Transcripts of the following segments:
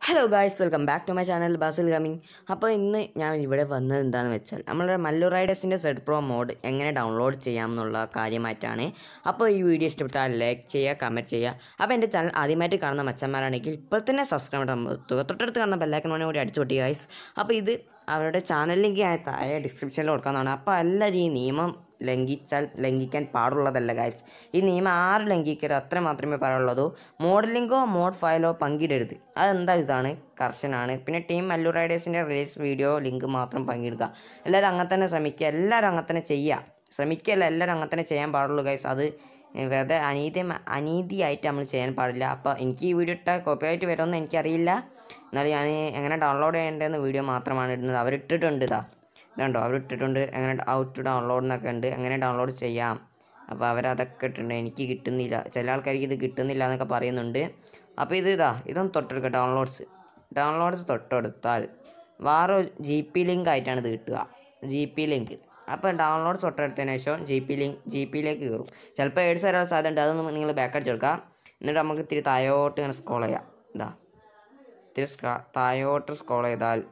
Hello guys welcome back to my channel Basil gaming അപ്പോൾ ഇന്ന് ഞാൻ ഇവിടെ വന്നത് എന്താണെന്ന് വെച്ചാൽ നമ്മളുടെ മല്ലു റൈഡേഴ്സിൻ്റെ സെഡ് പ്രോ മോഡ് എങ്ങനെ ഡൗൺലോഡ് ചെയ്യാം എന്നുള്ള കാര്യമായിട്ടാണ് അപ്പോൾ ഈ വീഡിയോ ഇഷ്ടപ്പെട്ടാൽ ലൈക്ക് ചെയ്യുക കമൻറ്റ് ചെയ്യുക അപ്പോൾ എൻ്റെ ചാനൽ ആദ്യമായിട്ട് കാണുന്ന മച്ചന്മാരാണെങ്കിൽ ഇപ്പോൾ തന്നെ സബ്സ്ക്രൈബ് അമർത്തുക തൊട്ടടുത്ത് കാണുന്ന ബെല്ലൈക്കൻ വേണേൽ കൂടി അടിച്ചു പൊട്ടി ഗായ്സ് അപ്പോൾ ഇത് അവരുടെ ചാനൽ ലിങ്ക് ഞാൻ താഴെ ഡിസ്ക്രിപ്ഷനിൽ കൊടുക്കാവുന്നതാണ് അപ്പോൾ എല്ലാവരും ഈ നിയമം ലംഘിച്ചാൽ ലംഘിക്കാൻ പാടുള്ളതല്ല ഗായ്സ് ഈ നിയമം ആര് ലംഘിക്കരുത് അത്ര മാത്രമേ പറയുള്ളൂ മോഡലിംഗോ മോഡ് ഫയലോ പങ്കിടരുത് അതെന്താ ഇതാണ് കർശനാണ് പിന്നെ ടീം മല്ലു റൈഡേഴ്സിൻ്റെ റിലീസ് വീഡിയോ ലിങ്ക് മാത്രം പങ്കിടുക എല്ലാവരും അങ്ങനെ തന്നെ ശ്രമിക്കുക എല്ലാവരും അങ്ങനെ തന്നെ ചെയ്യുക ശ്രമിക്കുകയല്ല എല്ലാവരും അങ്ങനെ തന്നെ ചെയ്യാൻ പാടുള്ളൂ ഗൈസ് അത് വെറുതെ അനീതി അനീതിയായിട്ട് നമ്മൾ ചെയ്യാൻ പാടില്ല അപ്പോൾ എനിക്ക് ഈ വീഡിയോ ഇട്ട കോപ്പിറൈറ്റ് വരുമെന്ന് എനിക്കറിയില്ല എന്നാലും ഞാൻ എങ്ങനെ ഡൗൺലോഡ് ചെയ്യേണ്ടതെന്ന് വീഡിയോ മാത്രമാണ് ഇടുന്നത് അവരിട്ടിട്ടുണ്ട് ഇതാ ഇതുണ്ടോ അവരിട്ടിട്ടുണ്ട് എങ്ങനെ ഔട്ട് ടു ഡൗൺലോഡ് എന്നൊക്കെ ഉണ്ട് എങ്ങനെ ഡൗൺലോഡ് ചെയ്യാം അപ്പോൾ അവരതൊക്കെ ഇട്ടിട്ടുണ്ട് എനിക്ക് കിട്ടുന്നില്ല ചില ആൾക്കാർക്ക് ഇത് കിട്ടുന്നില്ല എന്നൊക്കെ പറയുന്നുണ്ട് അപ്പോൾ ഇത് ഇതാ ഇതൊന്ന് തൊട്ടെടുക്കുക ഡൗൺലോഡ്സ് ഡൗൺലോഡ്സ് തൊട്ടെടുത്താൽ വേറെ ജി പി ലിങ്ക് ആയിട്ടാണ് ഇത് കിട്ടുക ജി പി ലിങ്ക് അപ്പോൾ ഡൗൺലോഡ് തൊട്ടെടുത്തതിന് ശേഷം ജി പി ലിങ്ക് ജി പിയിലേക്ക് കയറും ചിലപ്പോൾ എയ്ഡ്സ് വരാൻ സാധ്യതയുണ്ട് അതൊന്നും നിങ്ങൾ ബാക്ക് അടിച്ചെടുക്കുക എന്നിട്ട് നമുക്ക് ഇത്തിരി താഴോട്ട് ഇങ്ങനെ സ്ക്രോൾ ചെയ്യാം ഇതാ ഇത്തിരി സ്ക്രാ- താഴോട്ട് സ്ക്രോൾ ചെയ്താൽ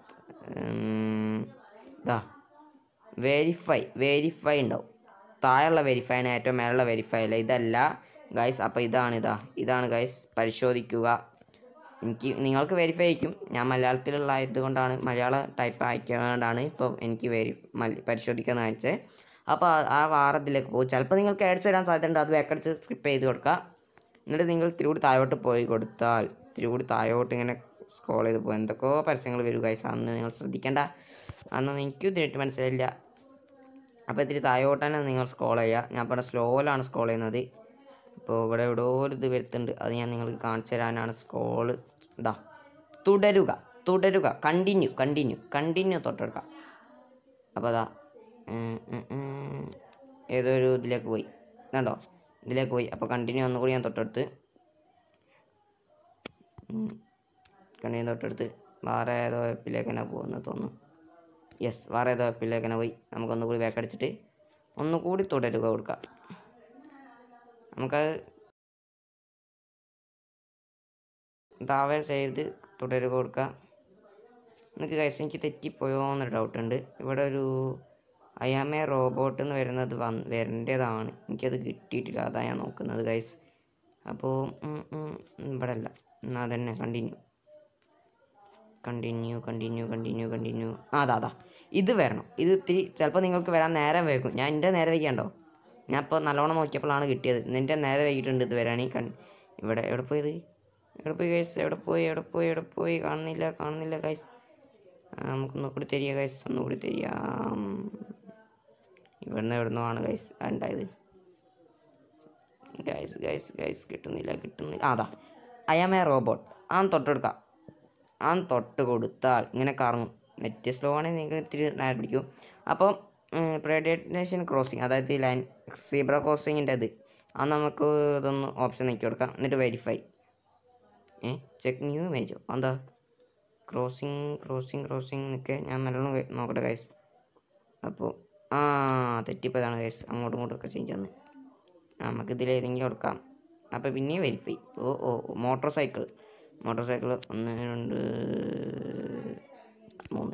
ഉം, ഇതാ വെരിഫൈ വെരിഫൈ ഉണ്ടാവും താഴെയുള്ള വെരിഫൈ ആണ് ഏറ്റവും മേലുള്ള വെരിഫൈ അല്ല ഇതല്ല ഗൈസ് അപ്പോൾ ഇതാണ് ഇതാ ഇതാണ് ഗൈസ് പരിശോധിക്കുക എനിക്ക് നിങ്ങൾക്ക് വെരിഫൈ ആയിരിക്കും ഞാൻ മലയാളത്തിലുള്ള ആയതുകൊണ്ടാണ് മലയാള ടൈപ്പ് അയക്കുന്നതുകൊണ്ടാണ് ഇപ്പോൾ എനിക്ക് വെരി മല- പരിശോധിക്കാൻ അയച്ചത് അപ്പോൾ ആ- ആ വാറത്തിലേക്ക് പോകും ചിലപ്പോൾ നിങ്ങൾക്ക് ആഡ്സ് വരാൻ സാധ്യതയുണ്ട് അത് വേക്കടിച്ച് സ്കിപ്പ് ചെയ്ത് കൊടുക്കുക എന്നിട്ട് നിങ്ങൾ ഇത്തിരി കൂടി താഴോട്ട് പോയി കൊടുത്താൽ ഇത്തിരി കൂടി താഴോട്ട് ഇങ്ങനെ സ്ക്രോൾ ചെയ്ത് പോകും എന്തൊക്കെയോ പരസ്യങ്ങൾ വരും ഗൈസ് അന്ന് നിങ്ങൾ ശ്രദ്ധിക്കേണ്ട അന്നൊന്നും എനിക്കും ഇതിനായിട്ട് മനസ്സിലായില്ല അപ്പോൾ ഇത്തിരി താഴോട്ട് തന്നെ നിങ്ങൾ സ്ക്രോൾ ചെയ്യുക ഞാൻ ഇവിടെ സ്ലോയിലാണ് സ്ക്രോൾ ചെയ്യുന്നത് അപ്പോൾ ഇവിടെ എവിടെയോ ഒരു ഇത് വരുത്തുന്നുണ്ട് അത് ഞാൻ നിങ്ങൾക്ക് കാണിച്ചു തരാനാണ് സ്ക്രോൾ ഇതാ തുടരുക തുടരുക കണ്ടിന്യൂ കണ്ടിന്യൂ കണ്ടിന്യൂ തൊട്ടെടുക്കുക അപ്പോൾ അതാ ഉം, ഉം, ഉം. ഏതോ ഒരു ഇതിലേക്ക് പോയി ഇതുണ്ടോ ഇതിലേക്ക് പോയി അപ്പോൾ കണ്ടിന്യൂ ഒന്നുകൂടി ഞാൻ തൊട്ടെടുത്ത് കണ്ടിന്യൂ തൊട്ടെടുത്ത് വേറെ ഏതോ ആപ്പിലേക്ക് തന്നെ പോകുന്നത് തോന്നുന്നു യെസ് വേറെ ഏതോ ആപ്പിലേക്ക് തന്നെ പോയി നമുക്കൊന്നുകൂടി ബാക്ക് അടിച്ചിട്ട് ഒന്നുകൂടി തുടരുക കൊടുക്കാം നമുക്കത് താവേ ചെയ്ത് തുടരുക കൊടുക്കാം എനിക്ക് കഴിച്ച് എനിക്ക് തെറ്റിപ്പോയോ എന്നൊരു ഡൗട്ട് ഉണ്ട് ഇവിടെ ഒരു അയാമേ റോബോട്ട് എന്ന് വരുന്നത് വന്ന് വരേണ്ടതാണ് എനിക്കത് കിട്ടിയിട്ടില്ല അതാ ഞാൻ നോക്കുന്നത് ഗൈസ് അപ്പോൾ ഉം, ഉം, ഇവിടെ അല്ല എന്നാൽ തന്നെ continue continue continue continue continue ആ അതാ അതാ ഇത് വരണം ഇത് ഇത്തിരി ചിലപ്പോൾ നിങ്ങൾക്ക് വരാൻ നേരം വൈകും ഞാൻ എൻ്റെ നേരെ വൈകിയാണ്ടോ ഞാൻ ഇപ്പോൾ നല്ലോണം നോക്കിയപ്പോഴാണ് കിട്ടിയത് നിൻ്റെ നേരെ വൈകിട്ടുണ്ട് ഇത് വരാൻ കൺ ഇവിടെ എവിടെ പോയത് എവിടെ പോയി ഗൈസ് എവിടെ പോയി എവിടെ പോയി എവിടെ പോയി കാണുന്നില്ല കാണുന്നില്ല ഗൈസ് നമുക്കൊന്ന് കൂടി തരിക ഗൈസ് ഒന്നുകൂടി തരിക ഇവിടുന്ന് എവിടുന്നോ ആണ് ഗൈസ് ഉണ്ടായത് ഗൈസ് ഗൈസ് ഗൈസ് കിട്ടുന്നില്ല കിട്ടുന്നില്ല ആ, അതാ ഐ ആം എ റോബോട്ട് ആ തൊട്ടെടുക്കാം ആ തൊട്ട് കൊടുത്താൽ ഇങ്ങനെ കറങ്ങും നെറ്റ് സ്ലോ ആണെങ്കിൽ നിങ്ങൾക്ക് ഇത്തിരി നേരം പിടിക്കും അപ്പം പ്രെഡേറ്റേഷൻ ക്രോസിങ് അതായത് ലൈൻ സീബ്ര ക്രോസിങ്ങിൻ്റെ ഇത് അത് നമുക്ക് ഇതൊന്ന് ഓപ്ഷൻ നീക്കി കൊടുക്കാം എന്നിട്ട് വെരിഫൈ ഏ ചെക്ക് ന്യൂ ഇമേജോ എന്താ ക്രോസിങ് ക്രോസിങ് ക്രോസിങ് എന്നൊക്കെ ഞാൻ നല്ലോണം കേ- നോക്കട്ടെ ഗൈസ് അപ്പോൾ ആ തെറ്റിപ്പോയതാണ് ഗൈസ് അങ്ങോട്ടും ഇങ്ങോട്ടും ഒക്കെ ചേഞ്ച് ആണ് നമുക്ക് ഇതിൽ ഏതെങ്കിലും കൊടുക്കാം അപ്പോൾ പിന്നെയും വെരിഫൈ ഓ ഓ മോട്ടോർ സൈക്കിൾ മോട്ടോർ സൈക്കിൾ ഒന്ന് രണ്ട് മൂന്ന്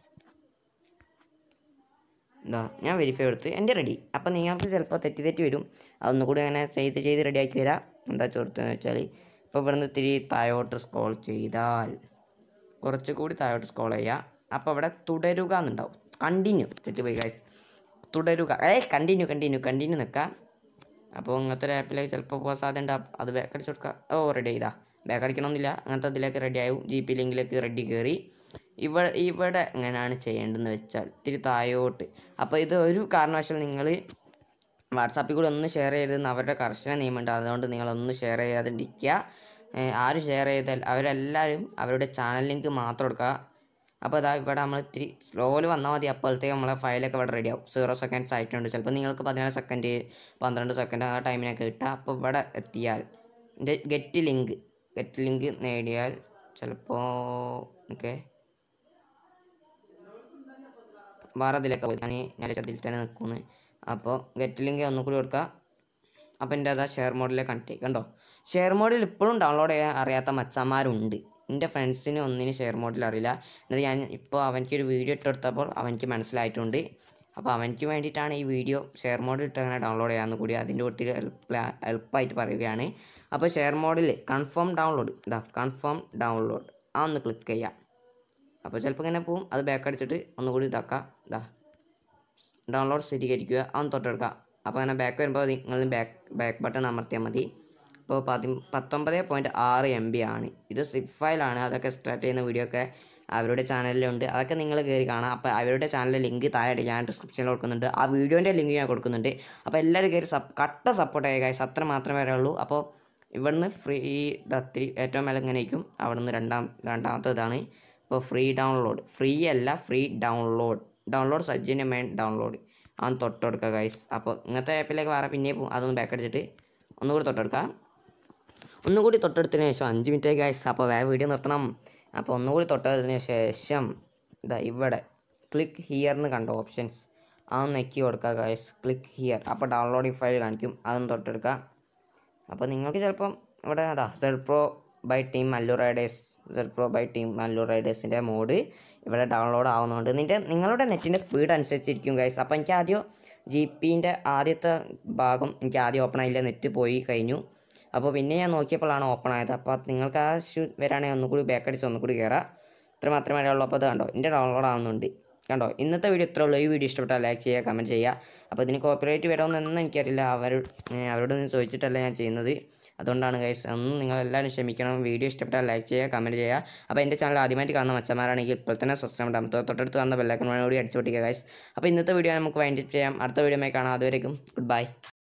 എന്താ ഞാൻ വെരിഫൈ കൊടുത്ത് എൻ്റെ റെഡി അപ്പം നിങ്ങൾക്ക് ചിലപ്പോൾ തെറ്റി തെറ്റി വരും അതൊന്നും കൂടി അങ്ങനെ ചെയ്ത് ചെയ്ത് റെഡിയാക്കി വരാം എന്താ ചോദിച്ചതെന്ന് വെച്ചാൽ ഇപ്പോൾ ഇവിടുന്ന് ഇത്തിരി താഴോട്ട് സ്ക്രോൾ ചെയ്താൽ കുറച്ചുകൂടി താഴോട്ട് സ്ക്രോൾ ചെയ്യുക അപ്പോൾ ഇവിടെ തുടരുക എന്നുണ്ടാവും കണ്ടിന്യൂ തെറ്റിപ്പോയി ഗൈസ് തുടരുക ഏ കണ്ടിന്യൂ കണ്ടിന്യൂ കണ്ടിന്യൂ നിൽക്കാം അപ്പോൾ അങ്ങനത്തെ ഒരു ആപ്പിലേക്ക് ചിലപ്പോൾ പോകാൻ സാധ്യത ഉണ്ട് അത് ബാക്ക് അടിച്ച് കൊടുക്കുക ഓ റെഡി ചെയ്താ ബാക്ക് അടിക്കണമെന്നില്ല അങ്ങനത്തെ ഇതിലേക്ക് റെഡി ആവും ജി പി ലിങ്കിലേക്ക് റെഡി കയറി ഇവിടെ ഇവിടെ എങ്ങനെയാണ് ചെയ്യേണ്ടതെന്ന് വെച്ചാൽ ഇത്തിരി താഴോട്ട് അപ്പോൾ ഇത് ഒരു കാരണവശാൽ നിങ്ങൾ വാട്സാപ്പിൽ കൂടി ഒന്ന് ഷെയർ ചെയ്തെന്ന് അവരുടെ കർശന നിയമമുണ്ട് അതുകൊണ്ട് നിങ്ങളൊന്ന് ഷെയർ ചെയ്യാതിരിക്കുക ഏഹ് ആര് ഷെയർ ചെയ്താൽ അവരെല്ലാവരും അവരുടെ ചാനൽ ലിങ്ക് മാത്രം കൊടുക്കുക അപ്പോൾ അതാ ഇവിടെ നമ്മൾ ഇത്തിരി സ്ലോയിൽ വന്നാൽ മതി അപ്പോഴത്തേക്ക് നമ്മളെ ഫയലൊക്കെ ഇവിടെ റെഡി ആവും സീറോ സെക്കൻഡ്സ് ആയിട്ടുണ്ട് ചിലപ്പോൾ നിങ്ങൾക്ക് പതിനാല് സെക്കൻഡ് പന്ത്രണ്ട് സെക്കൻഡ് ആ ടൈമിനൊക്കെ കിട്ടുക അപ്പോൾ ഇവിടെ എത്തിയാൽ ഗെറ്റ് ലിങ്ക് ഗെറ്റ് ലിങ്ക് നേടിയാൽ ചിലപ്പോൾ ഓക്കെ വേറെ ഇതിലൊക്കെ പോയി ഞാൻ ഞാൻ അതിൽ തന്നെ നിൽക്കുന്നു അപ്പോൾ ഗെറ്റ് ലിങ്ക് ഒന്നുകൂടി കൊടുക്കുക അപ്പോൾ എൻ്റെ അതാ ഷെയർ മോഡിലെ കണക്ട് കണ്ടോ ഷെയർ മോഡിൽ ഇപ്പോഴും ഡൗൺലോഡ് ചെയ്യാൻ അറിയാത്ത മച്ചന്മാരുണ്ട് എൻ്റെ ഫ്രണ്ട്സിന് ഒന്നിനും ഷെയർ മോഡിൽ അറിയില്ല എന്നിട്ട് ഞാൻ ഇപ്പോൾ അവനിക്കൊരു വീഡിയോ ഇട്ട് കൊടുത്തപ്പോൾ അവനിക്ക് മനസ്സിലായിട്ടുണ്ട് അപ്പോൾ അവനിക്ക് വേണ്ടിയിട്ടാണ് ഈ വീഡിയോ ഷെയർ മോഡിൽ ഇട്ട് അങ്ങനെ ഡൗൺലോഡ് ചെയ്യാമെന്ന് കൂടി അതിൻ്റെ ഒത്തിരി എളുപ്പമായിട്ട് പറയുകയാണ് അപ്പോൾ ഷെയർ മോഡിൽ കൺഫേം ഡൗൺലോഡ് ഇതാ കൺഫേം ഡൗൺലോഡ് ആ ഒന്ന് ക്ലിക്ക് ചെയ്യാം അപ്പോൾ ചിലപ്പോൾ ഇങ്ങനെ പോവും അത് ബാക്ക് അടിച്ചിട്ട് ഒന്നുകൂടി ഇതാക്കാം ഇതാ ഡൗൺലോഡ് സ്ഥിരീകരിക്കുക അതൊന്ന് തൊട്ടെടുക്കുക അപ്പോൾ അങ്ങനെ ബാക്ക് വരുമ്പോൾ നിങ്ങൾ ബാക്ക് ബാക്ക് ബട്ടൺ അമർത്തിയാൽ മതി ഇപ്പോൾ പതി പത്തൊമ്പത് പോയിൻറ്റ് ആറ് എം ബി ആണ് ഇത് സിപ്പ് ഫയലാണ് അതൊക്കെ സ്റ്റാർട്ട് ചെയ്യുന്ന വീഡിയോ ഒക്കെ അവരുടെ ചാനലിലുണ്ട് അതൊക്കെ നിങ്ങൾ കയറി കാണാം അപ്പോൾ അവരുടെ ചാനലിലെ ലിങ്ക് താഴെ ഞാൻ ഡിസ്ക്രിപ്ഷനിൽ കൊടുക്കുന്നുണ്ട് ആ വീഡിയോൻ്റെ ലിങ്ക് ഞാൻ കൊടുക്കുന്നുണ്ട് അപ്പോൾ എല്ലാവരും കയറി സപ്പ് കട്ട സപ്പോർട്ട് ചെയ്യുക guys. അത്ര മാത്രമേ വരാനുള്ളൂ അപ്പോൾ ഇവിടുന്ന് ഫ്രീ ഇതത്തിരി ഏറ്റവും മേലെ ഇങ്ങനെ ഇരിക്കും അവിടുന്ന് രണ്ടാം രണ്ടാമത്തെ ഇതാണ് ഇപ്പോൾ ഫ്രീ ഡൗൺലോഡ് ഫ്രീ അല്ല ഫ്രീ ഡൗൺലോഡ് ഡൗൺലോഡ് സജ്ജൻ്റെ മെയിൻ ഡൗൺലോഡ് അവൻ തൊട്ടെടുക്കുക ഗൈസ് അപ്പോൾ ഇങ്ങനത്തെ ആപ്പിലേക്ക് വേറെ പിന്നെ പോകും അതൊന്ന് ബാക്ക് അടിച്ചിട്ട് ഒന്നുകൂടി തൊട്ടെടുക്കുക ഒന്നുകൂടി തൊട്ടെടുത്തതിന് ശേഷം അഞ്ച് മിനിറ്റ് ഗൈസ് അപ്പോൾ വേറെ വീഡിയോ നിർത്തണം അപ്പോൾ ഒന്നുകൂടി തൊട്ടതിന് ശേഷം ഇതാ ഇവിടെ ക്ലിക്ക് ഹിയർന്ന് കണ്ടോ ഓപ്ഷൻസ് അതൊന്ന് നെക്കി കൊടുക്കുക ഗൈസ് ക്ലിക്ക് ഹിയർ അപ്പോൾ ഡൗൺലോഡിങ് ഫയൽ കാണിക്കും അതൊന്ന് തൊട്ടെടുക്കുക അപ്പോൾ നിങ്ങൾക്ക് ചിലപ്പം ഇവിടെ അതാ Z pro by team Mallu Riders Z pro by team Mallu റൈഡേഴ്സിൻ്റെ മോഡ് ഇവിടെ ഡൗൺലോഡ് ആവുന്നുണ്ട് നിൻ്റെ നിങ്ങളുടെ നെറ്റിൻ്റെ സ്പീഡ് അനുസരിച്ചിരിക്കും ഗൈസ് അപ്പോൾ എനിക്ക് ആദ്യം ജി പിൻ്റെ ആദ്യത്തെ ഭാഗം എനിക്ക് ആദ്യം ഓപ്പൺ ആയില്ല നെറ്റ് പോയി കഴിഞ്ഞു അപ്പോൾ പിന്നെ ഞാൻ നോക്കിയപ്പോഴാണ് ഓപ്പൺ ആയത് അപ്പോൾ നിങ്ങൾക്ക് ആ ഇഷ്യൂ വരാണെങ്കിൽ ഒന്നുകൂടി ബാക്ക് അടിച്ച് ഒന്നുകൂടി കയറാം ഇത്ര മാത്രമേ അറിയുള്ളൂ അപ്പോൾ അത് കണ്ടോ എൻ്റെ ഡൗൺലോഡ് ആവുന്നുണ്ട് കണ്ടോ ഇന്നത്തെ വീഡിയോ ഇത്രേ ഉള്ളൂ ഈ വീഡിയോ ഇഷ്ടപ്പെട്ടാൽ ലൈക്ക് ചെയ്യുക കമൻറ്റ് ചെയ്യുക അപ്പോൾ ഇതിന് കോപ്പറേറ്റ് വരുമെന്നൊന്നും എനിക്കറിയില്ല അവർ ഏ, അവരോട് നിന്ന് ചോദിച്ചിട്ടല്ല ഞാൻ ചെയ്യുന്നത് അതുകൊണ്ടാണ് ഗൈസ് ഒന്നും നിങ്ങളെല്ലാവരും ക്ഷമിക്കണം വീഡിയോ ഇഷ്ടപ്പെട്ടാൽ ലൈക്ക് ചെയ്യുക കമൻറ്റ് ചെയ്യുക അപ്പോൾ എൻ്റെ ചാനൽ ആദ്യമായിട്ട് കാണുന്ന മച്ചന്മാരാണെങ്കിൽ ഇപ്പോൾ തന്നെ സബ്സ്ക്രൈബ് ചെയ്യാം തൊട്ടടുത്ത് കാണുന്ന ബെല്ലൈക്കൺ കൂടി അടിച്ചു പൊട്ടിക്കുക ഗൈസ് അപ്പോൾ ഇന്നത്തെ വീഡിയോ നമുക്ക് വൈൻഡ് ചെയ്യാം അടുത്ത വീഡിയോ കാണാം അതുവരേക്കും ഗുഡ് ബൈ